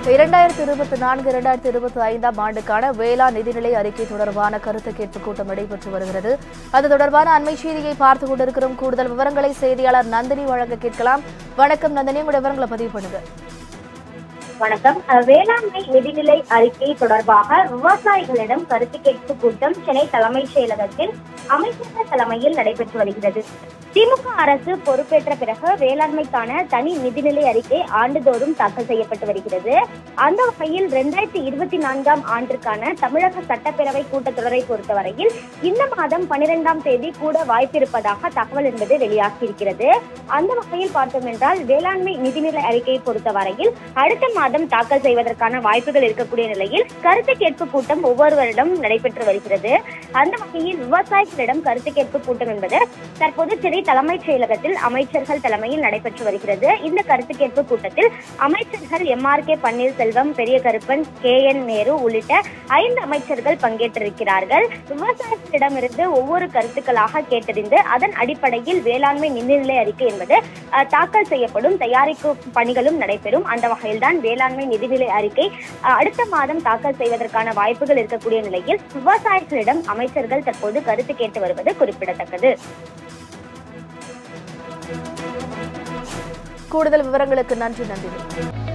இரண்டாயிரத்தி இருபத்தி நான்கு இரண்டாயிரத்தி இருபத்தி ஐந்தாம் ஆண்டுக்கான வேளாண் நிதிநிலை அறிக்கை தொடர்பான கருத்து கேட்பு கூட்டம் நடைபெற்று வருகிறது அது தொடர்பான அண்மை செய்தியை பார்த்துக் கொண்டிருக்கிறோம் கூடுதல் விவரங்களை செய்தியாளர் நந்தினி வழங்க கேட்கலாம் வணக்கம் நந்தினி உங்களுடைய விவரங்களை பதிவு பண்ணுங்க வணக்கம் அஹ், வேளாண்மை நிதிநிலை அறிக்கை தொடர்பாக விவசாயிகளிடம் கருத்து கேட்பு கூட்டம் சென்னை தலைமைச் செயலகத்தில் அமைச்சர்கள் தலைமையில் நடைபெற்று வருகிறது திமுக அரசு பொறுப்பேற்ற பிறகு வேளாண்மைக்கான தனி நிதிநிலை அறிக்கை ஆண்டுதோறும் தாக்கல் செய்யப்பட்டு வருகிறது அந்த வகையில் இரண்டாயிரத்தி இருபத்தி நான்காம் ஆண்டிற்கான தமிழக சட்டப்பேரவை கூட்டத்தொடரை பொறுத்தவரையில் இந்த மாதம் பனிரெண்டாம் தேதி கூட வாய்ப்பிருப்பதாக தகவல் என்பது வெளியாகியிருக்கிறது அந்த வகையில் பார்த்தோம் என்றால் வேளாண்மை நிதிநிலை அறிக்கையை பொறுத்தவரையில் அடுத்த மாதம் தாக்கல் செய்வதற்கான வாய்ப்புகள் இருக்கக்கூடிய நிலையில் கருத்து கேட்பு கூட்டம் ஒவ்வொரு வருடம் நடைபெற்று வருகிறது அந்த வகையில் விவசாயிகளிடம் கருத்து கேட்பு கூட்டம் என்பது தற்போது சென்னை தலைமைச் செயலகத்தில் அமைச்சர்கள் தலைமையில் நடைபெற்று வருகிறது இந்த கருத்து கேட்பு கூட்டத்தில் அமைச்சர்கள் எம் ஆர் கே பன்னீர்செல்வம் பெரிய கருப்பன் கே என் நேரு உள்ளிட்ட ஐந்து அமைச்சர்கள் பங்கேற்றிருக்கிறார்கள் விவசாயிகளிடமிருந்து ஒவ்வொரு கருத்துக்களாக கேட்டறிந்து அதன் அடிப்படையில் வேளாண்மை நிதிநிலை அறிக்கை என்பது அஹ், தாக்கல் செய்யப்படும் தயாரிக்கும் பணிகளும் நடைபெறும் அந்த வகையில்தான் வேளாண்மை நிதிநிலை அறிக்கை அஹ், அடுத்த மாதம் தாக்கல் செய்வதற்கான வாய்ப்புகள் இருக்கக்கூடிய நிலையில் விவசாயிகளிடம் அமைச்சர்கள் தற்போது கருத்து கேட்டு வருவது குறிப்பிடத்தக்கது கூடுதல் விவரங்களுக்கு நன்றி நந்தினி